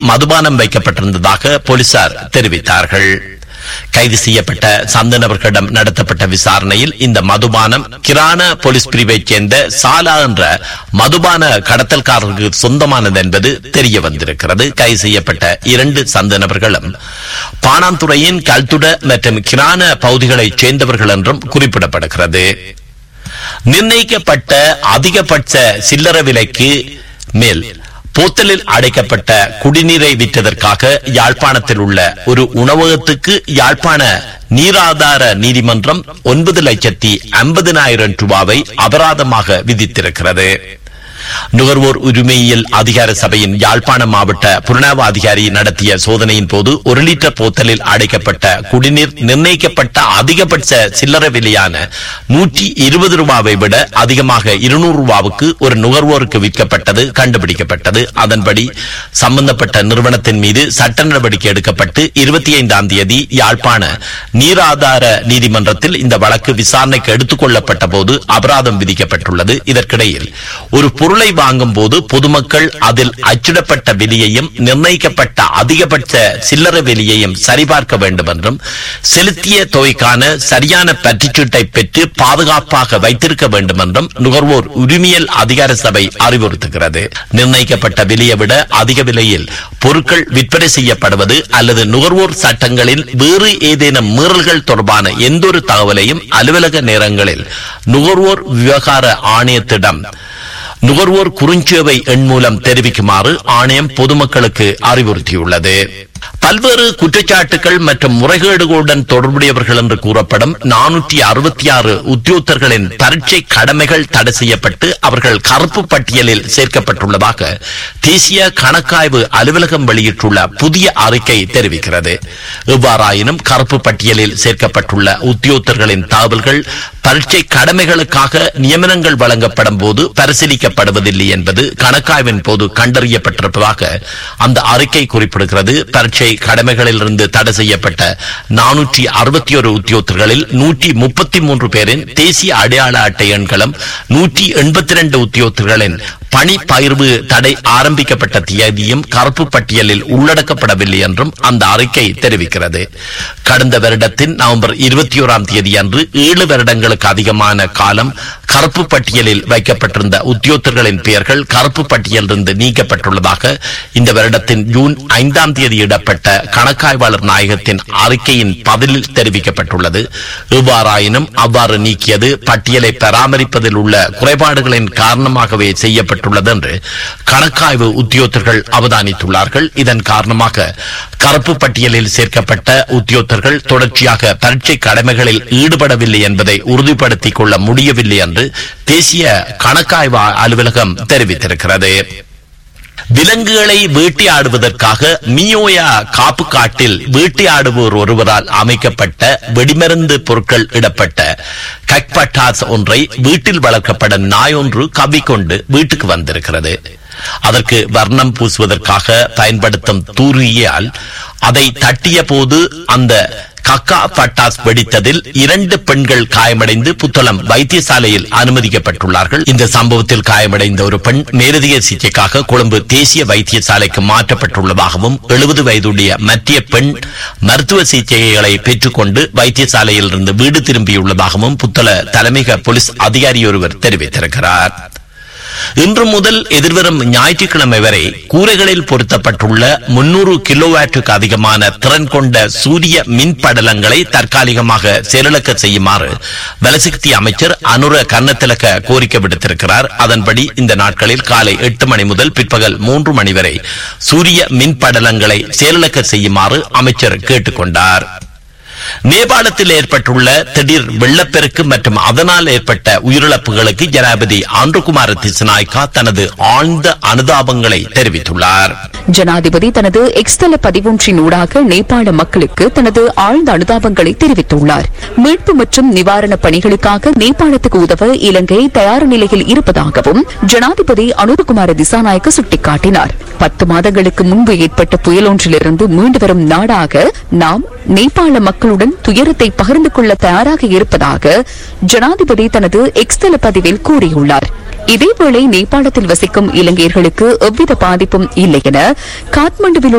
மதுபானம் வைக்கப்பட்டிருந்ததாக போலீசார் தெரிவித்தார்கள் கைது செய்யப்பட்ட சந்த நபர்களிடம் நடத்தப்பட்ட விசாரணையில் இந்த மதுபானம் கிரான போலீஸ் பிரிவைச் சேர்ந்த சாலா என்ற மதுபான கடத்தல்காரருக்கு சொந்தமானது என்பது தெரிய வந்திருக்கிறது கைது செய்யப்பட்ட இரண்டு சந்த நபர்களும் பாணாந்துறையின் கல்துட மற்றும் கிரான பகுதிகளைச் சேர்ந்தவர்கள் என்றும் குறிப்பிடப்படுகிறது நிர்ணயிக்கப்பட்ட அதிகபட்ச சில்லறை விலைக்கு மேல் போத்தலில் அடைக்கப்பட்ட குடிநீரை விற்றதற்காக யாழ்ப்பாணத்தில் உள்ள ஒரு உணவகத்துக்கு யாழ்ப்பாண நீராதார நீதிமன்றம் ஒன்பது லட்சத்தி ஐம்பதினாயிரம் ரூபாவை அபராதமாக விதித்திருக்கிறது நுகர்வோர் உரிமையியல் அதிகார சபையின் யாழ்ப்பாண மாவட்ட புலனாய்வு அதிகாரி நடத்திய சோதனையின் போது ஒரு லிட்டர் போத்தலில் அடைக்கப்பட்ட குடிநீர் நிர்ணயிக்கப்பட்ட அதிகபட்ச சில்லறை விலையான நூற்றி இருபது ரூபாவை விட அதிகமாக இருநூறு ரூபாவுக்கு ஒரு நுகர்வோருக்கு விற்கப்பட்டது கண்டுபிடிக்கப்பட்டது அதன்படி சம்பந்தப்பட்ட நிறுவனத்தின் மீது சட்ட நடவடிக்கை எடுக்கப்பட்டு இருபத்தி ஐந்தாம் தேதி யாழ்ப்பாண நீராதார நீதிமன்றத்தில் இந்த வழக்கு விசாரணைக்கு எடுத்துக் கொள்ளப்பட்ட போது அபராதம் விதிக்கப்பட்டுள்ளது இதற்கிடையில் ஒரு பொருளை வாங்கும் போது பொதுமக்கள் அதில் அச்சிடப்பட்ட விலையையும் நிர்ணயிக்கப்பட்ட அதிகபட்ச சில்லறை விலையையும் சரிபார்க்க வேண்டும் என்றும் செலுத்திய தொகைக்கான சரியான பற்றுச்சீட்டை பெற்று பாதுகாப்பாக வைத்திருக்க வேண்டும் என்றும் நுகர்வோர் உரிமையல் அதிகார சபை அறிவுறுத்துகிறது நிர்ணயிக்கப்பட்ட விலையை விட அதிக விலையில் பொருட்கள் விற்பனை செய்யப்படுவது அல்லது நுகர்வோர் சட்டங்களில் வேறு ஏதேனும் மீறல்கள் தொடர்பான எந்தொரு தகவலையும் அலுவலக நேரங்களில் நுகர்வோர் விவகார ஆணையத்திடம் நுகர்வோர் குறுஞ்சேவை எண் மூலம் தெரிவிக்குமாறு ஆணையம் பொதுமக்களுக்கு அறிவுறுத்தியுள்ளது பல்வேறு குற்றச்சாட்டுகள் மற்றும் முறைகேடுகளுடன் தொடர்புடையவர்கள் என்று கூறப்படும் நானூற்றி அறுபத்தி ஆறு உத்தியோகத்தர்களின் பரீட்சை கடமைகள் தடை செய்யப்பட்டு அவர்கள் கருப்பு பட்டியலில் சேர்க்கப்பட்டுள்ளதாக தேசிய கணக்காய்வு அலுவலகம் வெளியிட்டுள்ள புதிய அறிக்கை தெரிவிக்கிறது எவ்வாறாயினும் கருப்பு பட்டியலில் சேர்க்கப்பட்டுள்ள உத்தியோகத்தர்களின் தகவல்கள் பரீட்சை கடமைகளுக்காக நியமனங்கள் வழங்கப்படும் போது பரிசீலிக்கப்படுவதில்லை என்பது கணக்காய்வின் போது கண்டறியப்பட்டிருப்பதாக அந்த அறிக்கை குறிப்பிடுகிறது பரீட்சை கடமைகளிலிருந்து தடை செய்யப்பட்ட நானூற்றி அறுபத்தி ஒரு உத்தியோகத்தர்களில் நூற்றி முப்பத்தி மூன்று பேரின் தேசிய அடையாள அட்டை எண்களும் நூற்றி எண்பத்தி இரண்டு உத்தியோகத்தர்களின் பணி பகிர்வு தடை ஆரம்பிக்கப்பட்ட தேதியும் கருப்பு பட்டியலில் உள்ளடக்கப்படவில்லை என்றும் அந்த அறிக்கை தெரிவிக்கிறது கடந்த வருடத்தின் நவம்பர் இருபத்தி ஓராம் தேதி அன்று ஏழு வருடங்களுக்கு அதிகமான காலம் கருப்பு பட்டியலில் வைக்கப்பட்டிருந்த உத்தியோகத்தர்களின் பெயர்கள் கருப்பு பட்டியலிருந்து நீக்கப்பட்டுள்ளதாக இந்த வருடத்தின் ஜூன் ஐந்தாம் தேதி இடப்பட்ட கணக்காய்வாளர் நாயகத்தின் அறிக்கையின் பதிலில் தெரிவிக்கப்பட்டுள்ளது எவ்வாறாயினும் அவ்வாறு நீக்கியது பட்டியலை பராமரிப்பதில் உள்ள குறைபாடுகளின் காரணமாகவே செய்யப்பட்டுள்ளது என்று கணக்காய்வு உத்தியோகத்தர்கள் அவதானித்துள்ளார்கள் இதன் காரணமாக கருப்பு பட்டியலில் சேர்க்கப்பட்ட உத்தியோகத்தர்கள் தொடர்ச்சியாக பரீட்சை கடமைகளில் ஈடுபடவில்லை என்பதை உறுதிப்படுத்திக் கொள்ள முடியவில்லை என்று தேசிய கணக்காய்வு அலுவலகம் தெரிவித்திருக்கிறது விலங்குகளை வேட்டையாடுவதற்காக மியோயா காப்பு காட்டில் வேட்டையாடுவோர் ஒருவரால் அமைக்கப்பட்ட வெடிமருந்து பொருட்கள் இடப்பட்ட கக்பட்டாஸ் ஒன்றை வீட்டில் வளர்க்கப்பட நாய் ஒன்று கவ்விக்கொண்டு வீட்டுக்கு வந்திருக்கிறது அதற்கு வர்ணம் பூசுவதற்காக பயன்படுத்தும் தூரியால் அதை தட்டிய போது அந்த கக்கா பட்டாஸ் வெடித்ததில் இரண்டு பெண்கள் காயமடைந்து புத்தளம் வைத்தியசாலையில் அனுமதிக்கப்பட்டுள்ளார்கள் இந்த சம்பவத்தில் காயமடைந்த ஒரு பெண் மேலதிக சிகிச்சைக்காக கொழும்பு தேசிய வைத்தியசாலைக்கு மாற்றப்பட்டுள்ளதாகவும் எழுபது வயதுடைய மத்திய பெண் மருத்துவ சிகிச்சைகளை பெற்றுக்கொண்டு வைத்தியசாலையில் இருந்து வீடு திரும்பியுள்ளதாகவும் புத்தள தலைமையக போலீஸ் அதிகாரி ஒருவர் தெரிவித்திருக்கிறார் இன்று முதல் எதிர்வரும் ஞாயிற்றுக்கிழமை வரை கூரைகளில் பொருத்தப்பட்டுள்ள முன்னூறு கிலோவாட்டுக்கு அதிகமான திறன் கொண்ட சூரிய மின் படலங்களை தற்காலிகமாக செயலிழக்க செய்யுமாறு வலசக்தி அமைச்சர் அனுர கர்ணத்திலக்க கோரிக்கை விடுத்திருக்கிறார் அதன்படி இந்த நாட்களில் காலை எட்டு மணி முதல் பிற்பகல் மூன்று மணி வரை சூரிய மின் படலங்களை செயலிழக்க செய்யுமாறு அமைச்சர் கேட்டுக்கொண்டார் நேபாளத்தில் ஏற்பட்டுள்ள திடீர் வெள்ளப்பெருக்கு மற்றும் அதனால் ஏற்பட்ட உயிரிழப்புகளுக்கு ஜனாதிபதி ஆண்டுகுமார திசநாய்கா தனது ஆழ்ந்த அனுதாபங்களை தெரிவித்துள்ளார் ஜனாதிபதி தனது எக்ஸ்தல பதிவொன்றின் ஊடாக நேபாள மக்களுக்கு தனது ஆழ்ந்த அனுதாபங்களை தெரிவித்துள்ளார் மீட்பு மற்றும் நிவாரணப் பணிகளுக்காக நேபாளத்துக்கு உதவ இலங்கை தயார் நிலையில் இருப்பதாகவும் ஜனாதிபதி அனுரகுமார திசாநாயக்க சுட்டிக்காட்டினார் பத்து மாதங்களுக்கு முன்பு ஏற்பட்ட புயலொன்றிலிருந்து மீண்டு வரும் நாடாக நாம் நேபாள மக்களுடன் துயரத்தை பகிர்ந்து கொள்ள தயாராக இருப்பதாக ஜனாதிபதி தனது எக்ஸ்தல பதிவில் கூறியுள்ளார் இதேவேளை நேபாளத்தில் வசிக்கும் இலங்கையர்களுக்கு எவ்வித பாதிப்பும் இல்லை என காத்மண்டுவில்